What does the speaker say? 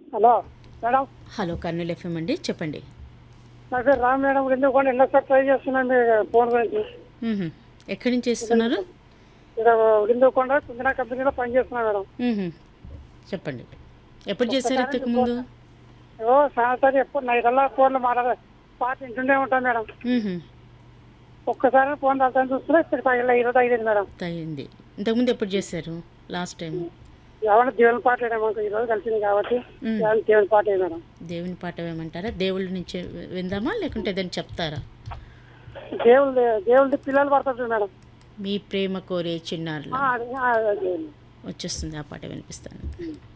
Hello madam hello Kurnool FM అండి చెప్పండి నా పేరు రామ్ మేడం ఎందుకు కొన్ని ఎన్నోసారి ట్రై చేస్తున్నాను మీ ఫోన్ గురించి మ్మ్హ. ఎక్కడి నుంచి ఇస్తున్నారు ఇక్కడ విందుకొండ కుందన కంపెనీలో పనిచేస్తున్నా మేడం మ్మ్హ. చెప్పండి ఎప్పుడు చేశారు ఇంతకు ముందు ఓ సాయంత్రం ఎప్పుడు నైటల్లా ఫోన్లో మాట్లాడే పాట వింటుండే ఉంటాను మేడం మ్మ్హ. ఒక్కసారి ఫోన్ తగ్గుతాను చూస్తున్నా ఇప్పుడు తగిన ఈరోజు అయ్యింది మేడం అయింది ఇంతకుముందు ఎప్పుడు చేశారు లాస్ట్ టైం ఎవరైనా దేవుని పాట వేయడం మాకు ఈరోజు కలిసింది కాబట్టి ఏమైనా దేవుని పాట వేయ మేడం దేవుని పాట వేయమంటారా దేవుళ్ళ నుంచి విందామా లేకుంటే ఏదైనా చెప్తారా దేవుడు దేవుడి పిల్లలు పడుతుంది మేడం మీ ప్రేమ కోరే చిన్నారులు ఆ, అది- ఆ, అది- వచ్చేస్తుంది ఆ పాట వినిపిస్తాను